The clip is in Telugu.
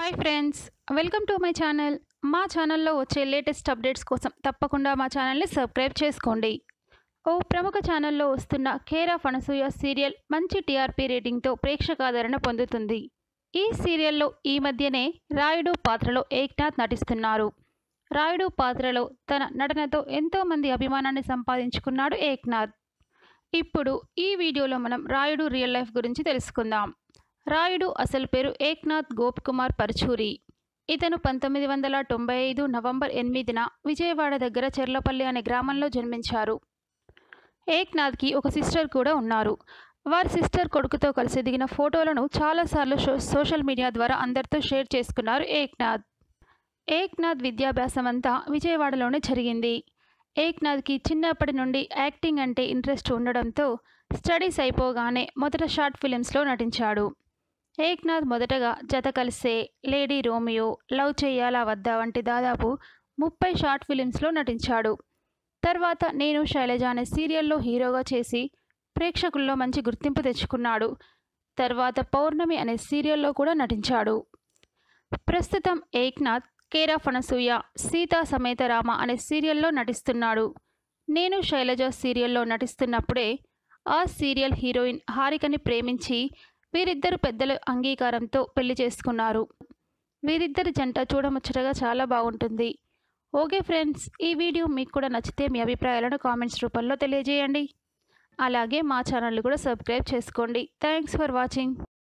hi friends welcome to my channel మా ఛానల్లో వచ్చే లేటెస్ట్ అప్డేట్స్ కోసం తప్పకుండా మా ఛానల్ని సబ్స్క్రైబ్ చేసుకోండి ఓ ప్రముఖ ఛానల్లో వస్తున్న కేర్ ఆఫ్ అనసూయ సీరియల్ మంచి టీఆర్పీ రేటింగ్తో ప్రేక్షకాదరణ పొందుతుంది ఈ సీరియల్లో ఈ మధ్యనే రాయుడు పాత్రలో ఏక్నాథ్ నటిస్తున్నారు రాయుడు పాత్రలో తన నటనతో ఎంతోమంది అభిమానాన్ని సంపాదించుకున్నాడు ఏక్నాథ్ ఇప్పుడు ఈ వీడియోలో మనం రాయుడు రియల్ లైఫ్ గురించి తెలుసుకుందాం రాయుడు అసలు పేరు ఏక్నాథ్ గోప్ కుమార్ పర్చూరి ఇతను పంతొమ్మిది వందల తొంభై ఐదు నవంబర్ ఎనిమిదిన విజయవాడ దగ్గర చెర్లపల్లి అనే గ్రామంలో జన్మించారు ఏక్నాథ్కి ఒక సిస్టర్ కూడా ఉన్నారు వారి సిస్టర్ కొడుకుతో కలిసి దిగిన ఫోటోలను చాలాసార్లు సో సోషల్ మీడియా ద్వారా అందరితో షేర్ చేసుకున్నారు ఏక్నాథ్ ఏక్నాథ్ విద్యాభ్యాసం అంతా విజయవాడలోనే జరిగింది ఏక్నాథ్కి చిన్నప్పటి నుండి యాక్టింగ్ అంటే ఇంట్రెస్ట్ ఉండడంతో స్టడీస్ అయిపోగానే మొదట షార్ట్ ఫిలిమ్స్లో నటించాడు ఏక్నాథ్ మొదటగా జత కలిసే లేడీ రోమియో లవ్ చెయ్యాలా వద్దా వంటి దాదాపు ముప్పై షార్ట్ ఫిలిమ్స్లో నటించాడు తర్వాత నేను శైలజ అనే సీరియల్లో హీరోగా చేసి ప్రేక్షకుల్లో మంచి గుర్తింపు తెచ్చుకున్నాడు తర్వాత పౌర్ణమి అనే సీరియల్లో కూడా నటించాడు ప్రస్తుతం ఏక్నాథ్ కేర్ ఆఫ్ అనసూయ సీతా సమేత రామ అనే సీరియల్లో నటిస్తున్నాడు నేను శైలజ సీరియల్లో నటిస్తున్నప్పుడే ఆ సీరియల్ హీరోయిన్ హారికని ప్రేమించి వీరిద్దరు పెద్దల అంగీకారంతో పెళ్లి చేసుకున్నారు వీరిద్దరి జంట చూడముచ్చటగా చాలా బాగుంటుంది ఓకే ఫ్రెండ్స్ ఈ వీడియో మీకు కూడా నచ్చితే మీ అభిప్రాయాలను కామెంట్స్ రూపంలో తెలియజేయండి అలాగే మా ఛానల్ని కూడా సబ్స్క్రైబ్ చేసుకోండి థ్యాంక్స్ ఫర్ వాచింగ్